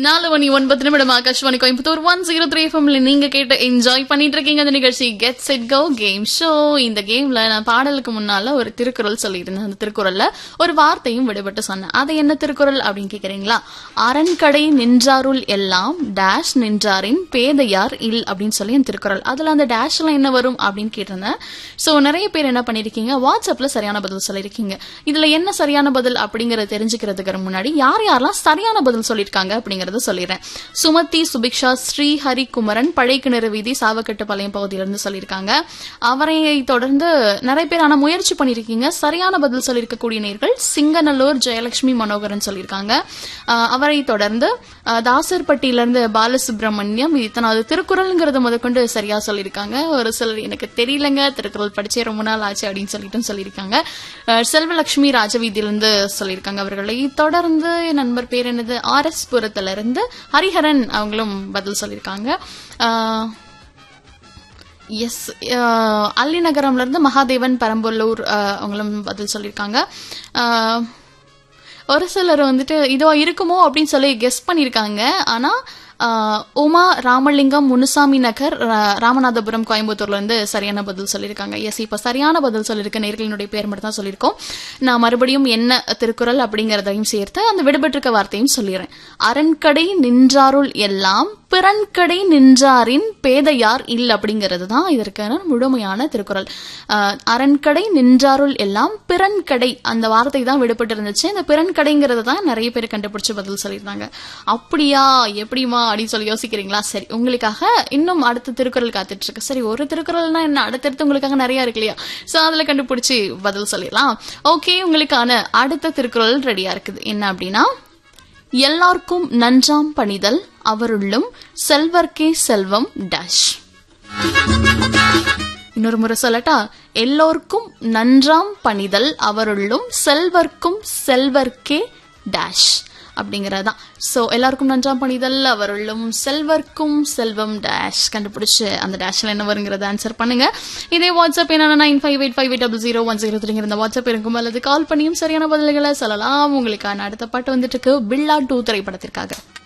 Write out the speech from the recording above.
நாலு மணி ஒன்பது நிமிடம் Akashvani Coimbatore one zero three எஃப்எம்ல நீங்க கேட்டு என்ஜாய் பண்ணிட்டு இருக்கீங்க அந்த நிகழ்ச்சி get set go game show இந்த கேம்ல நான் பாடலுக்கு முன்னால ஒரு திருக்குறள் சொல்லியிருந்தேன் அந்த திருக்குறள்ல ஒரு வார்த்தையும் விடுபட்டு சொன்னேன் அது என்ன திருக்குறள் அப்படின்னு கேக்குறீங்களா அரண்கடை நின்றாருள் எல்லாம் டேஷ் நின்றாரின் பேதையார் இல் அப்படின்னு சொல்லி அந்த திருக்குறள் அதுல அந்த டேஷ்ல என்ன வரும் அப்படின்னு கேட்டிருந்தேன் சோ நிறைய பேர் என்ன பண்ணிருக்கீங்க வாட்ஸ்அப்ல சரியான பதில் சொல்லியிருக்கீங்க இதுல என்ன சரியான பதில் அப்படிங்கறத தெரிஞ்சுக்கிறதுக்கு முன்னாடி யார் யாரெல்லாம் சரியான பதில் சொல்லியிருக்காங்க அப்படிங்கறத சொல்லிடுறேன் சுமதி சுபிக்ஷா ஸ்ரீ ஹரிகுமரன் பழைக்கிணறு வீதி சாவக்கட்டுப்பாளையம் பகுதியிலிருந்து சொல்லியிருக்காங்க அவரை தொடர்ந்து நிறைய பேர் ஆனா முயற்சி பண்ணிருக்கீங்க சரியான பதில் சொல்லியிருக்கக்கூடிய நேர்கள் சிங்கநல்லூர் ஜெயலட்சுமி மனோகரன் சொல்லியிருக்காங்க ஆஹ் அவரை தொடர்ந்து ஆஹ் தாசர்பட்டியிலிருந்து பாலசுப்ரமணியம் இத்தனாவது திருக்குறள்ங்கிறது முதற்கொண்டு சரியா சொல்லியிருக்காங்க ஒரு சிலர் எனக்கு தெரியலங்க திருக்குறள் படிச்சே ரொம்ப நாள் ஆச்சு அப்படின்னு சொல்லிட்டு சொல்லியிருக்காங்க ஆஹ் செல்வலட்சுமி ராஜவீதியிலிருந்து சொல்லியிருக்காங்க அவர்களை தொடர்ந்து என் நண்பர் பேர் என்னது ஆர் எஸ் புரத்துல இருந்து ஹரிஹரன் அவங்களும் பதில் சொல்லியிருக்காங்க ஆஹ் எஸ் அல்லி நகரம்ல இருந்து மகாதேவன் பெரம்பலூர் அஹ், அவங்களும் பதில் சொல்லியிருக்காங்க அஹ், ஒரு சிலர் வந்துட்டு இதோ இருக்குமோ அப்படின்னு சொல்லி கெஸ் பண்ணியிருக்காங்க ஆனா அஹ், உமா ராமலிங்கம் முனுசாமி நகர் ரா- ராமநாதபுரம் கோயம்புத்தூர்ல இருந்து சரியான பதில் சொல்லியிருக்காங்க எஸ் இப்ப சரியான பதில் சொல்லியிருக்க நேர்களினுடைய பேர் மட்டும் தான் சொல்லியிருக்கோம் நான் மறுபடியும் என்ன திருக்குறள் அப்படிங்கறதையும் சேர்த்து அந்த விடுபட்டிருக்க வார்த்தையும் சொல்லிடுறேன் அரண்கடை நின்றாருள் எல்லாம் பிறன்கடை நின்றாரின் பேதையார் இல் அப்படிங்கிறது தான் இதற்கான முழுமையான திருக்குறள் அஹ், அரண்கடை நின்றாருள் எல்லாம் பிறன்கடை அந்த வார்த்தை தான் விடுபட்டு இருந்துச்சு இந்த பிறன்கடைங்கிறது தான் நிறைய பேர் கண்டுபிடிச்சு பதில் சொல்லியிருந்தாங்க அப்படியா எப்படிமா அப்படின்னு சொல்லி யோசிக்கிறீங்களா சரி உங்களுக்காக இன்னும் அடுத்த திருக்குறள் காத்துட்டு இருக்கு சரி ஒரு திருக்குறள்னா என்ன அடுத்தடுத்து உங்களுக்காக நிறைய இருக்கு இல்லையா சோ அதுல கண்டுபிடிச்சு பதில் சொல்லிடலாம் ஓகே உங்களுக்கான அடுத்த திருக்குறள் ரெடியா இருக்குது என்ன அப்படின்னா எல்லாருக்கும் நன்றாம் பணிதல் அவருள்ளும் செல்வர்க்கே செல்வம் டேஷ் இன்னொரு முறை சொல்லட்டா எல்லோருக்கும் நன்றாம் பணிதல் அவருள்ளும் செல்வர்க்கும் செல்வர்க்கே டேஷ் அப்படிங்கறதுதான் சோ எல்லாருக்கும் நன்றாம் பணிதல் அவருள்ளும் செல்வர்க்கும் செல்வம் டேஷ் கண்டுபிடிச்சு அந்த டேஷ்ல என்ன வருங்கிறத ஆன்சர் பண்ணுங்க இதே வாட்ஸ்அப் என்னன்னா nine five eight five eight double zero one zero த்ரீங்கிற இந்த வாட்ஸ்அப் இருக்கும் அல்லது கால் பண்ணியும் சரியான பதில்களை சொல்லலாம் உங்களுக்கான அடுத்த பாட்டு வந்துட்டு இருக்கு பில்லா டூ திரைப்படத்திற்காக